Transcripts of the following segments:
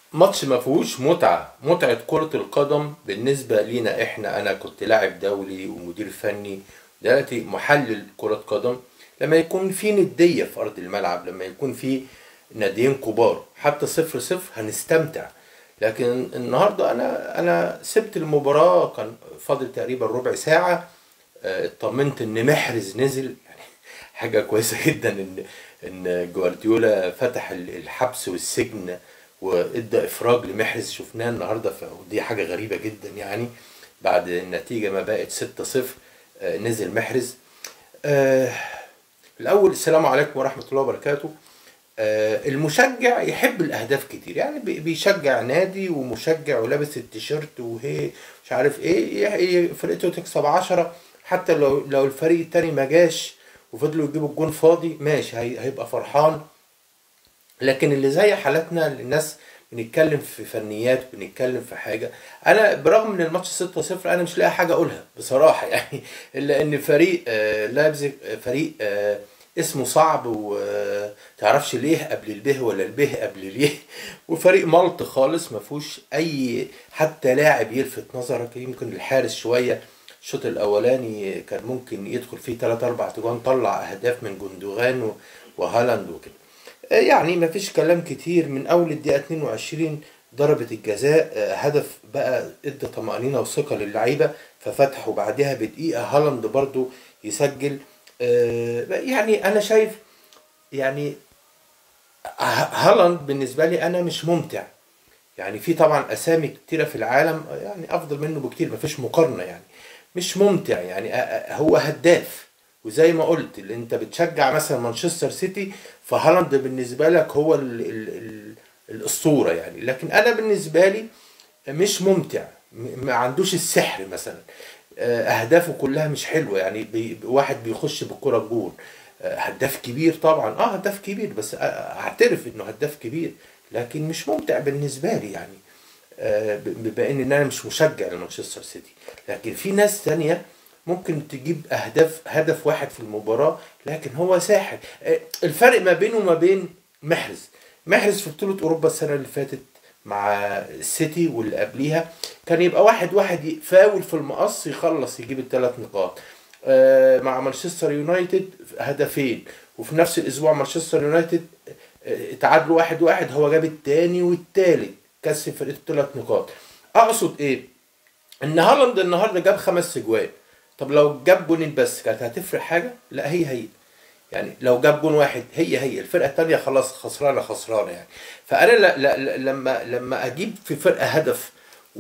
ماتش ما فيهوش متعة متعة كرة القدم بالنسبة لينا احنا انا كنت لاعب دولي ومدير فني دلوقتي محلل كرة قدم لما يكون في ندية في ارض الملعب لما يكون في ناديين كبار حتى صفر صفر هنستمتع لكن النهارده انا انا سبت المباراة كان فاضل تقريبا ربع ساعة آه، اطمنت ان محرز نزل يعني حاجة كويسة جدا ان ان جوارديولا فتح الحبس والسجن وادى افراج لمحرز شفناه النهارده ف- ودي حاجه غريبه جدا يعني بعد النتيجه ما بقت 6-0 آه، نزل محرز آه، الاول السلام عليكم ورحمه الله وبركاته آه، المشجع يحب الاهداف كتير يعني بي- بيشجع نادي ومشجع ولابس التيشيرت وهي مش عارف ايه ي- ي- فرقته تكسب عشرة حتى لو لو الفريق التاني ما جاش وفضلوا يجيبوا الجون فاضي ماشي هي- هيبقى فرحان لكن اللي زي حالتنا الناس بنتكلم في فنيات بنتكلم في حاجه انا برغم ان الماتش 6-0 انا مش لاقي حاجه اقولها بصراحه يعني الا ان فريق آه، لايبزيج آه، فريق آه، اسمه صعب وتعرفش ليه قبل البه ولا البه قبل ليه وفريق ملط خالص ما فيهوش اي حتى لاعب يلفت نظرك يمكن الحارس شويه الشوط الاولاني كان ممكن يدخل فيه 3 4 تجوان طلع اهداف من جندوغان و- وهالاند وكده يعني ما فيش كلام كتير من اول الدقيقه 22 ضربة الجزاء آه، هدف بقى ادى طمأنينة وثقة للعيبة ففتحوا بعدها بدقيقة هالاند برضو يسجل آه، يعني انا شايف يعني ه- هالاند بالنسبة لي انا مش ممتع يعني في طبعا اسامي كتيره في العالم يعني افضل منه بكتير مفيش مقارنه يعني مش ممتع يعني أ- أ- هو هداف وزي ما قلت اللي انت بتشجع مثلا مانشستر سيتي فهالاند بالنسبه لك هو ال ال ال الاسطوره يعني لكن انا بالنسبه لي مش ممتع م- ما عندوش السحر مثلا آه، اهدافه كلها مش حلوه يعني بي واحد بيخش بالكره الجون آه، هداف كبير طبعا اه هداف كبير بس آه، اعترف انه هداف كبير لكن مش ممتع بالنسبه لي يعني آه، ب- بما ان انا مش مشجع لمانشستر سيتي لكن في ناس تانية ممكن تجيب اهداف هدف واحد في المباراه لكن هو ساحر آه، الفرق ما بينه وما بين محرز محرز في بطوله اوروبا السنه اللي فاتت مع السيتي واللي قبليها كان يبقى واحد واحد يفاول في المقص يخلص يجيب الثلاث نقاط آه، مع مانشستر يونايتد هدفين وفي نفس الاسبوع مانشستر يونايتد آه، اتعادلوا واحد واحد هو جاب الثاني والثالث كسب فرقته ثلاث نقاط اقصد ايه ان هالاند النهارده جاب خمس اجوان طب لو جاب جونين بس كانت هتفرق حاجه لا هي هي يعني لو جاب جون واحد هي هي الفرقه الثانيه خلاص خسرانه خسرانه يعني فانا لا لا لا- لما لما اجيب في فرقه هدف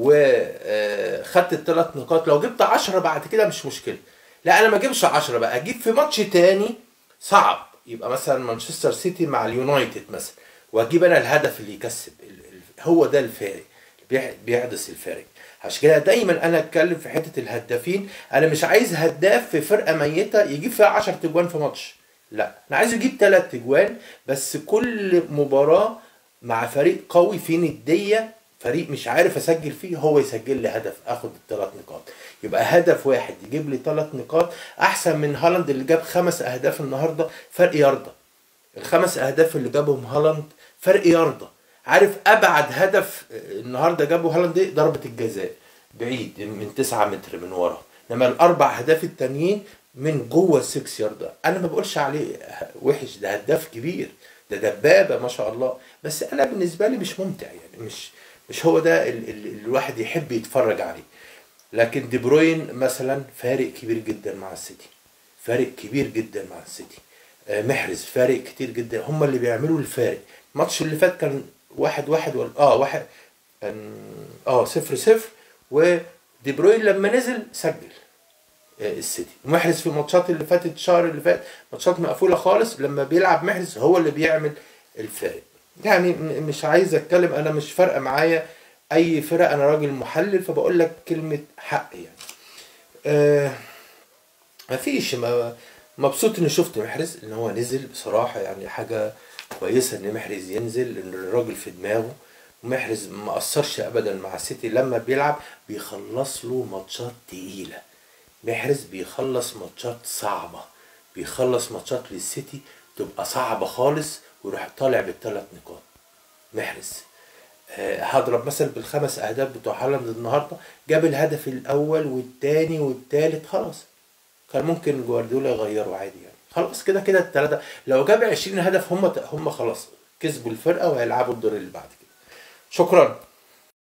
وخدت الثلاث نقاط لو جبت 10 بعد كده مش مشكله لا انا ما اجيبش 10 بقى اجيب في ماتش تاني صعب يبقى مثلا مانشستر سيتي مع اليونايتد مثلا واجيب انا الهدف اللي يكسب ال- ال- هو ده الفارق بيح- بيحدث الفارق عشان كده دايما انا اتكلم في حته الهدافين انا مش عايز هداف في فرقه ميته يجيب فيها 10 تجوان في ماتش لا انا عايز يجيب 3 تجوان بس كل مباراه مع فريق قوي فيه نديه فريق مش عارف اسجل فيه هو يسجل لي هدف اخد الثلاث نقاط يبقى هدف واحد يجيب لي ثلاث نقاط احسن من هالاند اللي جاب خمس اهداف النهارده فرق يرضى الخمس اهداف اللي جابهم هالاند فرق يرضى عارف ابعد هدف النهارده جابه هالاند ايه ضربه الجزاء بعيد من 9 متر من ورا انما الاربع اهداف التانيين من جوه السكس يارد انا ما بقولش عليه وحش ده هداف كبير ده دبابه ما شاء الله بس انا بالنسبه لي مش ممتع يعني مش مش هو ده ال- ال- الواحد يحب يتفرج عليه لكن دي بروين مثلا فارق كبير جدا مع السيتي فارق كبير جدا مع السيتي آه، محرز فارق كتير جدا هم اللي بيعملوا الفارق الماتش اللي فات كان واحد واحد ولا اه واحد كان اه صفر صفر ودي بروين لما نزل سجل آه، السيتي محرز في الماتشات اللي فاتت الشهر اللي فات ماتشات مقفوله خالص لما بيلعب محرز هو اللي بيعمل الفارق يعني م- مش عايز اتكلم انا مش فارقه معايا اي فرق انا راجل محلل فبقول لك كلمه حق يعني آه مفيش ما مبسوط اني شفت محرز ان هو نزل بصراحه يعني حاجه كويسه ان محرز ينزل ان الراجل في دماغه ومحرز ما قصرش ابدا مع السيتي لما بيلعب بيخلص له ماتشات تقيله محرز بيخلص ماتشات صعبه بيخلص ماتشات للسيتي تبقى صعبه خالص ويروح طالع بالثلاث نقاط محرز آه، هضرب مثلا بالخمس اهداف بتوع هالاند النهارده جاب الهدف الاول والثاني والثالث خلاص كان ممكن جوارديولا يغيره عادي يعني خلاص كده كده الثلاثه لو جاب 20 هدف هم هم خلاص كسبوا الفرقه وهيلعبوا الدور اللي بعد كده شكرا